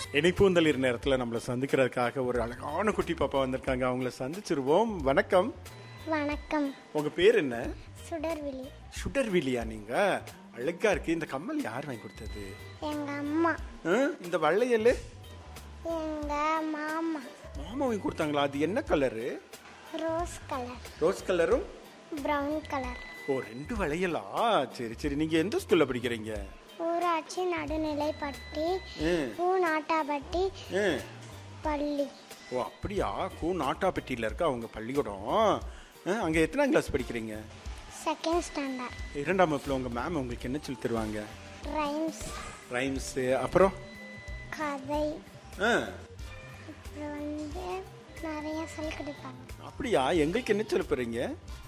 இணைப்பூந்தளிர் நேரத்தில் நம்மளை சந்திக்கிறதுக்காக ஒரு அழகான குட்டி பாப்பா வந்திருக்காங்க அவங்கள சந்திச்சிருவோம் வணக்கம் வணக்கம் உங்க பேர் என்ன சுடர்விழி சுடர்விலியா நீங்க அழகா இருக்கு இந்த கம்மல் யார் வாங்கி கொடுத்தது எங்க அம்மா ஆ, இந்த வளையல் எங்க மாமா மாமா வாங்கி கொடுத்தாங்களா அது என்ன கலரு ரோஸ் கலர் ரோஸ் கலரும் பிரவுன் கலர் ஓ ரெண்டு வளையலா சரி சரி நீங்க எந்த ஸ்கூல்ல படிக்கிறீங்க ஊராட்சி நடுநிலைப்பட்டி ஆ, பூ நாட்டாப்பட்டி ஆ. பள்ளி ஓ அப்படியா கூ நாட்டாப்பட்டியில் இருக்க அவங்க பள்ளிக்கூடம் ஆ, அங்க எத்தனாம் கிளாஸ் படிக்கிறீங்க செகண்ட் ஸ்டாண்டர்ட் இரண்டாம் வகுப்புல உங்க மேம் உங்களுக்கு என்ன சொல்லி தருவாங்க ரைம்ஸ் ரைம்ஸு அப்புறம் கதை ஆ, அப்புறம் வந்து நிறைய சொல்லி கொடுப்பாங்க அப்படியா எங்களுக்கு என்ன சொல்ல போறீங்க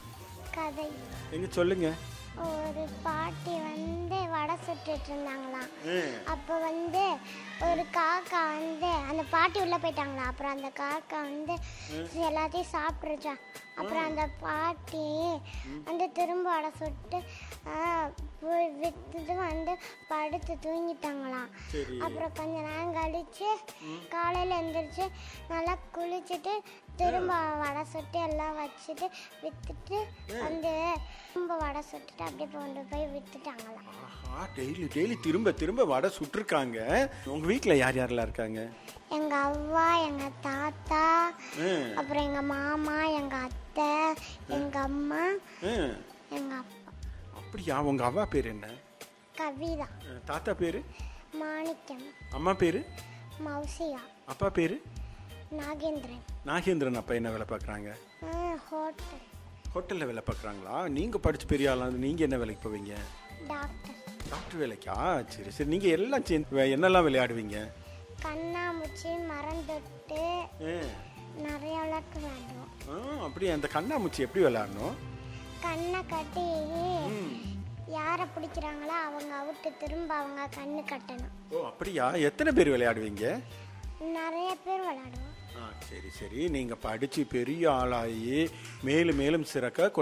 கதை எங்க சொல்லுங்க ஒரு பாட்டி வந்து வடை சுட்டுட்டு இருந்தாங்களாம் ஆ, அப்போ வந்து ஒரு காக்கா வந்து அந்த பாட்டி உள்ள போயிட்டாங்களா அப்புறம் அந்த காக்கா வந்து எல்லாத்தையும் சாப்பிட்ருச்சா அப்புறம் அந்த பாட்டி வந்து திரும்ப வடை சுட்டு ஆ, போய் வித்துட்டு வந்து படுத்து தூங்கிட்டாங்களாம் சரி அப்புறம் கொஞ்ச நேரம் கழிச்சு காலையில் எழுந்திரிச்சு நல்லா குளிச்சுட்டு திரும்ப வடை சுட்டு எல்லாம் வச்சுட்டு வித்துட்டு வந்து திரும்ப வடை சுட்டுட்டு அப்படியே கொண்டு போய் வித்துட்டாங்களாம் ஆஹா டெய்லி டெய்லி திரும்ப திரும்ப வடை சுட்டிருக்காங்க உங்க வீட்ல யார் யாரெல்லாம் இருக்காங்க எங்க அவ்வா எங்க தாத்தா ஆ, அப்புறம் எங்க மாமா எங்க அத்தை எங்க அம்மா ஆ. எங்க அப்பா அப்படியா உங்க அவ்வா பேர் என்ன கவிதா ஆ, தாத்தா பேரு மாணிக்கம் அம்மா பேரு மௌசியா அப்பா பேரு நாகேந்திரன் நாகேந்திரன் அப்பா என்ன வேலை பார்க்குறாங்க ஆ, ஹோட்டல் ஹோட்டலில் வேலை பார்க்குறாங்களா நீங்கள் படிச்சு பெரிய ஆளா நீங்கள் என்ன வேலைக்கு போவீங்க டாக்டர் டாக்டர் வேலைக்கா சரி சரி நீங்கள் எல்லாம் சேர்ந்து வே- என்னெல்லாம் விளையாடுவீங்க கண்ணாமூச்சி மரம் தொட்டு ஆ, நிறைய விளக்கு விளையாடுவோம் ஆ அப்படியே அந்த கண்ணாமூச்சி எப்படி விளையாடணும் கண்ணை கட்டி ம். யாரை பிடிக்கிறாங்களோ அவங்க அவுட்டு திரும்ப அவங்க கண்ணு கட்டணும் ஓ அப்படியா எத்தனை பேர் விளையாடுவீங்க நிறைய பேர் விளையாடுவோம் ஆ சரி சரி நீங்கள் படித்து பெரிய ஆளாகி மேலும் மேலும் சிறக்க